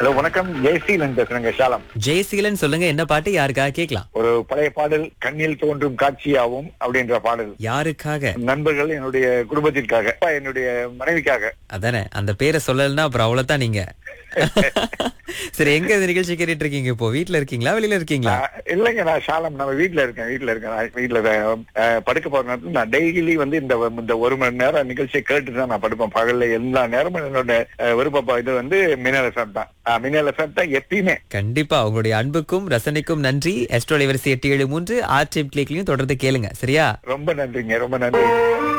hello வணக்கம் ஜெயசீலன் பேசுறேங்க ஷாலம் ஜெயசீலன் சொல்லுங்க என்ன பாட்டு யாருக்காக கேட்கலாம் ஒரு பழைய பாடல் கண்ணில் தோன்றும் காட்சியாவும் அப்படின்ற பாடல் யாருக்காக நண்பர்கள் என்னுடைய குடும்பத்திற்காக அப்பா, என்னுடைய மனைவிக்காக அதானே அந்த பேரை சொல்லலைன்னா அப்புறம் அவ்வளவுதான் நீங்க சரி எங்க இந்த நிகழ்ச்சி கேட்டுட்டு இருக்கீங்க இப்போ வீட்ல இருக்கீங்களா வெளியில இருக்கீங்களா ஆஹ், இல்லைங்க நான் ஷாலம் நம்ம வீட்ல இருக்கேன் வீட்ல இருக்கேன் நான் வீட்ல ஆஹ், படுக்க போற நேரத்துல நான் டெய்லி வந்து இந்த இந்த ஒரு மணி நேரம் நிகழ்ச்சியை கேட்டு தான் நான் படுப்பேன் பகல்ல எல்லா நேரமும் என்னோட ஆஹ், விருப்ப இது வந்து மின்னல் எஃப்எம் தான் ஆஹ், மின்னல் எஃப்எம் தான் எப்பயுமே கண்டிப்பா உங்களுடைய அன்புக்கும் ரசனைக்கும் நன்றி எஸ்ட்ரோலை வரிசை எட்டு ஏழு மூன்று ஆர்டிஎம் கிளிக்லையும் தொடர்ந்து கேளுங்க சரியா ரொம்ப நன்றிங்க ரொம்ப நன்றி